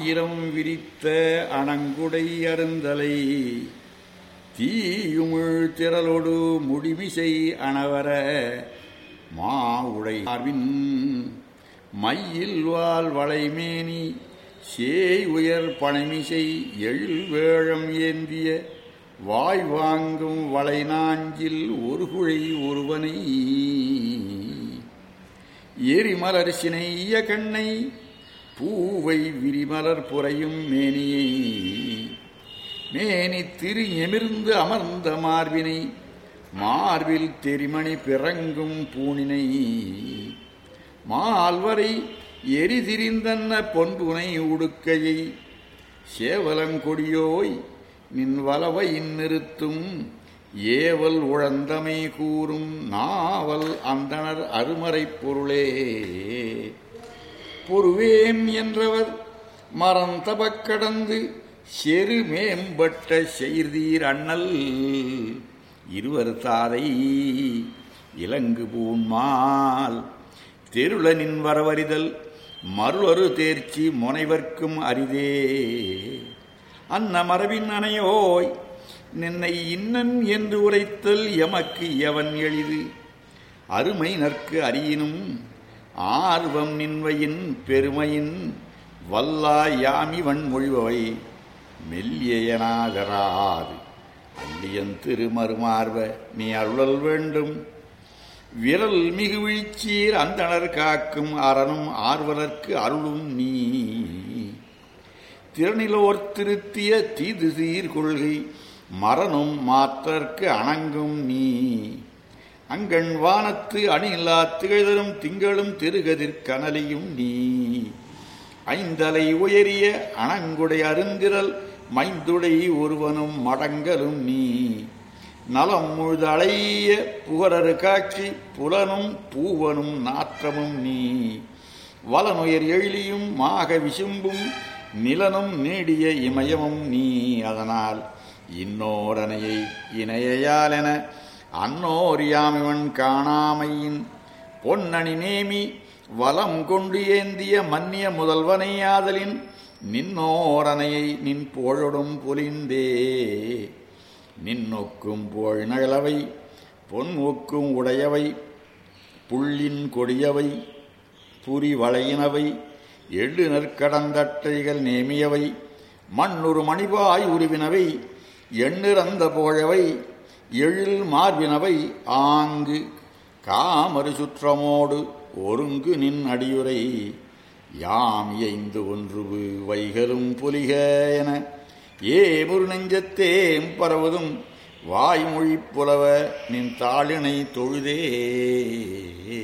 ஆயிரம் விரித்த அணங்குடை அருந்தலை தீயுமிழ் திரளொடு முடிமிசை அணவர மாவுடை ஆர்வின் மையில் வால் வளைமேனி சேய் உயர் பனைமிசை எழில் வேழம் ஏந்திய வாய் வாங்கும் வளைநாஞ்சில் ஒரு குழை ஒருவனை எரிமலர் சினைய கண்ணை பூவை விரிமலர் புரையும் மேனியை மேனி திரு எமிர்ந்து அமர்ந்த மார்பினை மார்பில் தெரிமணி பிறங்கும் பூணினை மால்வரை எரிதிரிந்தன்ன பொன்புனை உடுக்கையை சேவலங்கொடியோய் நின் வலவை நிறுத்தும் ஏவல் உழந்தமை கூறும் நாவல் அந்தணர் அருமறைப் பொருளே பொறுவேம் என்றவர் மறந்தபக் கடந்து செரு மேம்பட்ட செய்தீர் அண்ணல் இருவர் தாதை இலங்கு பூன்மால் தெருளனின் வரவறிதல் மறுவரு தேர்ச்சி முனைவர்க்கும் அரிதே அன்ன மரபின் அணையோய் நின்னை இன்னன் என்று உரைத்தல் எமக்கு எவன் எளிது அருமை நற்கு அறியினும் ஆர்வம் நின்வையின் பெருமையின் வல்லா யாமிவன் மொழிபவை மெல்லியனாகராது அல்லியன் திருமருமார்வ நீ அருளல் வேண்டும் விரல் மிகு வீழ்ச்சீர் அந்தணர் காக்கும் அறனும் ஆர்வலர்க்கு அருளும் நீ திறனிலோர் திருத்திய தீது சீர் கொள்கை மரணும் மாத்தற்கு அணங்கும் நீ அங்கண் வானத்து அணிலா திகழ்தரும் திங்களும் திருகதிர் கனலியும் நீ ஐந்தலை உயரிய அணங்குடை அருந்திரல் மைந்துடை ஒருவனும் மடங்கலும் நீ நலம் முழுதளைய புகரரு காட்சி புலனும் பூவனும் நாற்றமும் நீ வலனுயர் எழிலியும் மாக விசும்பும் நிலனும் நீடிய இமயமும் நீ அதனால் இன்னோரனையை இணையாலென அன்னோர் யாமிவன் காணாமையின் பொன்னணி நேமி வலம் கொண்டு ஏந்திய மன்னிய முதல்வனை ஆதலின் நின்னோரனையை நின் போழொடும் பொலிந்தே நின்னொக்கும் போழ் நகலவை பொன் ஒக்கும் உடையவை புள்ளின் கொடியவை புரி வளையினவை எள்ளு நற்கடந்தட்டைகள் நேமியவை மண்ணுறு மணிபாய் உருவினவை எண்ணிறந்த போழவை எழில் மார்பினவை ஆங்கு காமறு சுற்றமோடு ஒருங்கு நின் அடியுரை யாம் எய்ந்து ஒன்றுவு வைகலும் புலிக என ஏமுரு நெஞ்சத்தேம் பரவதும் வாய்மொழி புலவ நின் தாளினை தொழுதே